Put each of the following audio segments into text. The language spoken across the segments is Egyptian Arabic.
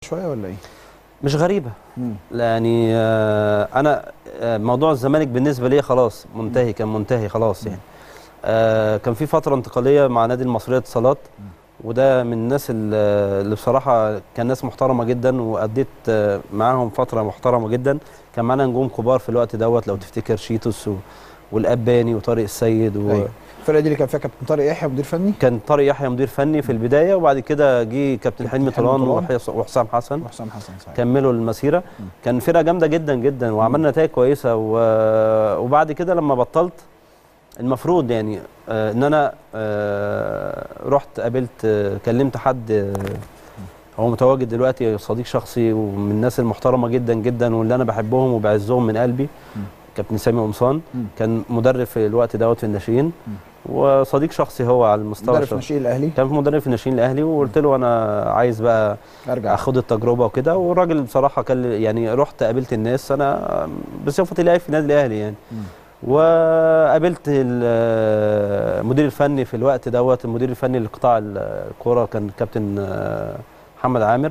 شويه ولا ايه؟ مش غريبه مم. يعني آه، انا آه، موضوع الزمالك بالنسبه لي خلاص منتهي كان منتهي خلاص يعني آه، كان في فتره انتقاليه مع نادي المصريه اتصالات وده من الناس اللي اللي بصراحه كان ناس محترمه جدا واديت آه، معاهم فتره محترمه جدا كان معانا نجوم كبار في الوقت دوت لو تفتكر شيتوس و- والاباني وطارق السيد و... أيوة. الفرقه دي اللي كان فيها كابتن طارق يحيى مدير فني كان طارق يحيى مدير فني في البدايه وبعد كده جه كابتن حلمي حلمي طولان طولان. وحيص- وحسام حسن وحسام حسن صحيح كملوا المسيره كان فرقه جامده جدا جدا وعملنا نتائج كويسه و... وبعد كده لما بطلت المفروض يعني آه ان انا آه رحت قابلت آه كلمت حد آه هو متواجد دلوقتي صديق شخصي ومن الناس المحترمه جدا جدا واللي انا بحبهم وبعزهم من قلبي كابتن سامي قمصان مم. كان مدرب في الوقت دوت في الناشئين وصديق شخصي هو على المستوى مدرب في الشخصي. ناشئين الاهلي كان في مدرب في الناشئين الاهلي وقلت له انا عايز بقى ارجع اخد التجربه وكده والراجل بصراحه كان يعني رحت قابلت الناس انا بصفتي لاعب في النادي الاهلي يعني مم. وقابلت ال- المدير الفني في الوقت دوت المدير الفني لقطاع الكوره كان كابتن آه، محمد عامر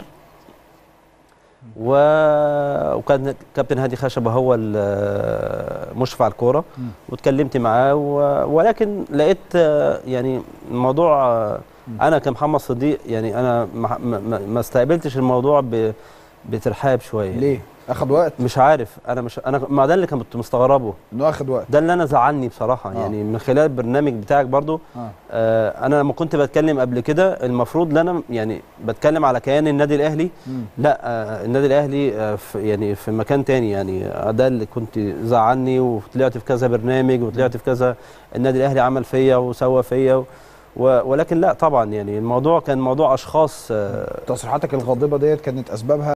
و- وكان كابتن هادي خشبه هو المشرف على الكوره مم. واتكلمت معاه و- ولكن لقيت آه، يعني الموضوع آه، انا كمحمد صديق يعني انا ما- ما ما استقبلتش الموضوع ب- بترحاب شويه ليه؟ اخد وقت مش عارف انا مش انا ما ده اللي كنت مستغربه انه اخد وقت ده اللي انا زعلني بصراحه آه. يعني من خلال البرنامج بتاعك برضو اه آه انا لما كنت بتكلم قبل كده المفروض ان انا يعني بتكلم على كيان النادي الاهلي مم. لا آه النادي الاهلي آه في يعني في مكان تاني يعني آه، ده اللي كنت زعلني وطلعت في كذا برنامج وطلعت في كذا النادي الاهلي عمل فيا وسوى فيا و ولكن لا طبعا يعني الموضوع كان موضوع اشخاص آه تصريحاتك الغاضبه ديت كانت اسبابها